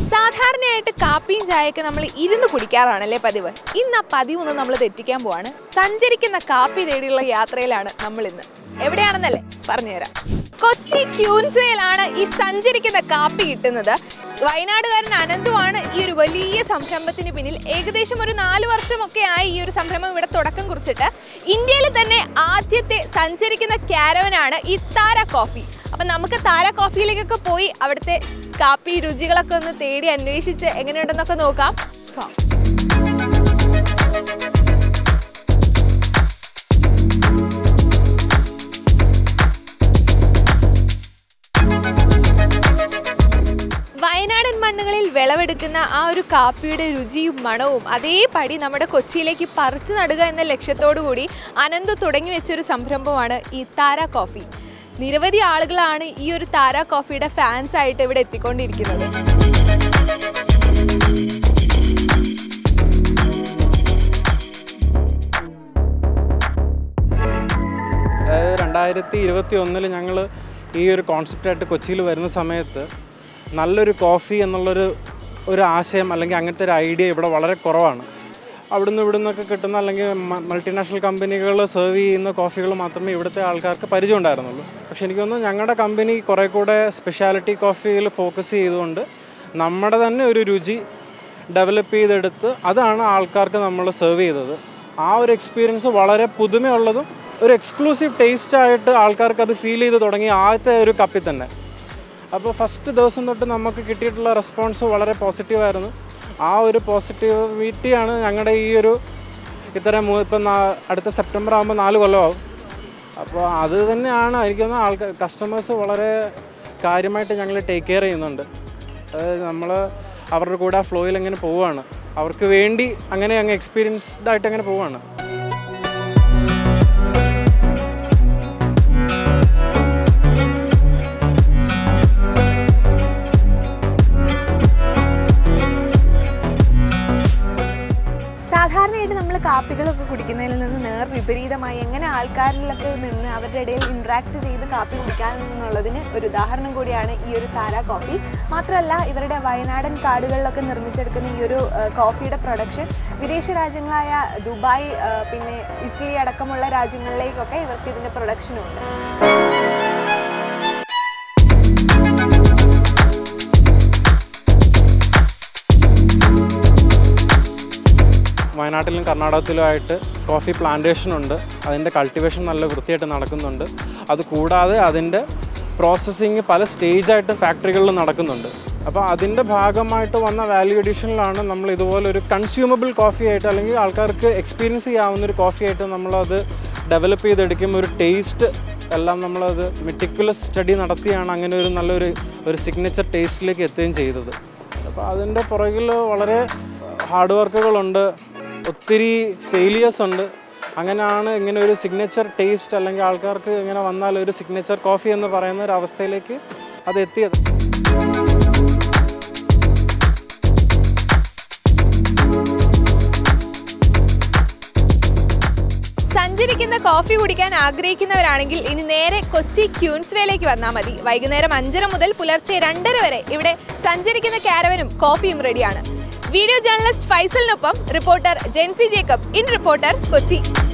സാധാരണയായിട്ട് കാപ്പിയും ചായയൊക്കെ നമ്മൾ ഇരുന്ന് കുടിക്കാറാണല്ലേ പതിവ് ഇന്ന് ആ പതിവ് ഒന്ന് നമ്മൾ തെറ്റിക്കാൻ പോവാണ് സഞ്ചരിക്കുന്ന കാപ്പി തേടിയുള്ള യാത്രയിലാണ് നമ്മൾ ഇന്ന് എവിടെയാണെന്നല്ലേ പറഞ്ഞുതരാം കൊച്ചി ക്യൂൻസ്വേയിലാണ് ഈ സഞ്ചരിക്കുന്ന കാപ്പി കിട്ടുന്നത് വയനാടുകാരൻ അനന്തുവാണ് ഈ ഒരു വലിയ സംരംഭത്തിന് പിന്നിൽ ഏകദേശം ഒരു നാല് വർഷമൊക്കെ ആയി ഈ ഒരു സംരംഭം ഇവിടെ തുടക്കം കുറിച്ചിട്ട് ഇന്ത്യയിൽ തന്നെ ആദ്യത്തെ സഞ്ചരിക്കുന്ന ക്യാരവനാണ് ഈ താര കോഫി അപ്പം നമുക്ക് താര കോഫിയിലേക്കൊക്കെ പോയി അവിടുത്തെ കാപ്പി രുചികളൊക്കെ ഒന്ന് തേടി അന്വേഷിച്ച് എങ്ങനെയുണ്ടെന്നൊക്കെ നോക്കാം വാ. വയനാടൻ മണ്ണുകളിൽ വിളവെടുക്കുന്ന ആ ഒരു കാപ്പിയുടെ രുചിയും മണവും അതേപടി നമ്മുടെ കൊച്ചിയിലേക്ക് പറിച്ചു നടുക എന്ന ലക്ഷ്യത്തോടു കൂടി അനന്ത് തുടങ്ങി വെച്ചൊരു സംരംഭമാണ് ഈ താര കോഫി നിരവധി ആളുകളാണ് ഈ ഒരു താര കോഫിയുടെ ഫാൻസ് ആയിട്ട് ഇവിടെ എത്തിക്കൊണ്ടിരിക്കുന്നത് അതായത് രണ്ടായിരത്തി ഇരുപത്തി ഒന്നിൽ ഞങ്ങൾ ഈ ഒരു കോൺസെപ്റ്റായിട്ട് കൊച്ചിയിൽ വരുന്ന സമയത്ത് നല്ലൊരു കോഫി എന്നുള്ളൊരു ഒരു ആശയം അല്ലെങ്കിൽ അങ്ങനത്തെ ഒരു ഐഡിയ ഇവിടെ വളരെ കുറവാണ് അവിടുന്ന് ഇവിടുന്നൊക്കെ കിട്ടുന്ന അല്ലെങ്കിൽ മൾട്ടിനാഷണൽ കമ്പനികൾ സെർവ് ചെയ്യുന്ന കോഫികൾ മാത്രമേ ഇവിടുത്തെ ആൾക്കാർക്ക് പരിചയം ഉണ്ടായിരുന്നുള്ളൂ പക്ഷെ എനിക്ക് തോന്നുന്നു ഞങ്ങളുടെ കമ്പനി കുറേ കൂടെ സ്പെഷ്യാലിറ്റി കോഫിയിൽ ഫോക്കസ് ചെയ്തുകൊണ്ട് നമ്മുടെ തന്നെ ഒരു രുചി ഡെവലപ്പ് ചെയ്തെടുത്ത് അതാണ് ആൾക്കാർക്ക് നമ്മൾ സെർവ് ചെയ്തത് ആ ഒരു എക്സ്പീരിയൻസ് വളരെ പുതുമയുള്ളതും ഒരു എക്സ്ക്ലൂസീവ് ടേസ്റ്റ് ആയിട്ട് ആൾക്കാർക്ക് അത് ഫീൽ ചെയ്ത് തുടങ്ങി ആദ്യത്തെ ഒരു കപ്പിൽ തന്നെ അപ്പോൾ ഫസ്റ്റ് ദിവസം തൊട്ട് നമുക്ക് കിട്ടിയിട്ടുള്ള റെസ്പോൺസ് വളരെ പോസിറ്റീവായിരുന്നു ആ ഒരു പോസിറ്റിവിറ്റിയാണ് ഞങ്ങളുടെ ഈ ഒരു ഇത്തരം മൂ- ഇപ്പം നാ- അടുത്ത സെപ്റ്റംബർ ആകുമ്പോൾ നാല് കൊല്ലമാവും അപ്പോൾ അത് തന്നെയാണ് എനിക്ക് തോന്നുന്നു ആൾക്കാർ കസ്റ്റമേഴ്സ് വളരെ കാര്യമായിട്ട് ഞങ്ങൾ ടേക്ക് കെയർ ചെയ്യുന്നുണ്ട് അതായത് നമ്മൾ അവരുടെ കൂടെ ആ ഫ്ലോയിൽ അങ്ങനെ പോവുകയാണ് അവർക്ക് വേണ്ടി അങ്ങനെ അങ്ങ് എക്സ്പീരിയൻസ്ഡ് ആയിട്ട് അങ്ങനെ പോവുകയാണ് സാധാരണയായിട്ട് നമ്മൾ കാപ്പികളൊക്കെ കുടിക്കുന്നതിൽ നിന്ന് നേർ വിപരീതമായി എങ്ങനെ ആൾക്കാരിലൊക്കെ നിന്ന് അവരുടെ ഇടയിൽ ഇൻട്രാക്ട് ചെയ്ത് കാപ്പി കുടിക്കാമെന്നുള്ളതിന് ഒരു ഉദാഹരണം കൂടിയാണ് ഈ ഒരു താര കോഫി മാത്രമല്ല ഇവരുടെ വയനാടൻ കാടുകളിലൊക്കെ നിർമ്മിച്ചെടുക്കുന്ന ഈ ഒരു ആ, കോഫിയുടെ പ്രൊഡക്ഷൻ വിദേശ രാജ്യങ്ങളായ ദുബായ് ആ, പിന്നെ ഇറ്റലി അടക്കമുള്ള രാജ്യങ്ങളിലേക്കൊക്കെ ഇവർക്ക് ഇതിൻ്റെ പ്രൊഡക്ഷനും ഉണ്ട് വയനാട്ടിലും കർണാടകത്തിലുമായിട്ട് കോഫി പ്ലാന്റേഷൻ ഉണ്ട് അതിൻ്റെ കൾട്ടിവേഷൻ നല്ല വൃത്തിയായിട്ട് നടക്കുന്നുണ്ട് അത് കൂടാതെ അതിൻ്റെ പ്രോസസ്സിങ് പല സ്റ്റേജായിട്ട് ഫാക്ടറികളിൽ നടക്കുന്നുണ്ട് അപ്പോൾ അതിൻ്റെ ഭാഗമായിട്ട് വന്ന വാല്യൂ എഡീഷനിലാണ് നമ്മൾ ഇതുപോലൊരു കൺസ്യൂമബിൾ കോഫി ആയിട്ട് അല്ലെങ്കിൽ ആൾക്കാർക്ക് എക്സ്പീരിയൻസ് ചെയ്യാവുന്ന ഒരു കോഫി ആയിട്ട് നമ്മളത് ഡെവലപ്പ് ചെയ്തെടുക്കും ഒരു ടേസ്റ്റ് എല്ലാം നമ്മളത് മെറ്റിക്കുലസ് സ്റ്റഡി നടത്തിയാണ് അങ്ങനെ ഒരു നല്ലൊരു ഒരു സിഗ്നേച്ചർ ടേസ്റ്റിലേക്ക് എത്തുകയും ചെയ്തത് അപ്പോൾ അതിൻ്റെ പുറകിൽ വളരെ ഹാർഡ് വർക്കുകളുണ്ട് ഒത്തിരി ഫെയിലിയേഴ്സ് ഉണ്ട് അങ്ങനെയാണ് ഇങ്ങനെ ഒരു സിഗ്നേച്ചർ ടേസ്റ്റ് അല്ലെങ്കിൽ ആൾക്കാർക്ക് ഇങ്ങനെ വന്നാൽ ഒരു സിഗ്നേച്ചർ കോഫി എന്ന് പറയുന്ന ഒരു അവസ്ഥയിലേക്ക് അത് എത്തിയത് സഞ്ചരിക്കുന്ന കോഫി കുടിക്കാൻ ആഗ്രഹിക്കുന്നവരാണെങ്കിൽ ഇനി നേരെ കൊച്ചി ക്യൂൻസ്വേലേക്ക് വന്നാൽ മതി വൈകുന്നേരം അഞ്ചര മുതൽ പുലർച്ചെ രണ്ടര വരെ ഇവിടെ സഞ്ചരിക്കുന്ന കാരവനും കോഫിയും റെഡിയാണ് വീഡിയോ ജേർണലിസ്റ്റ് ഫൈസലിനൊപ്പം reporter Jency Jacob in reporter Kochi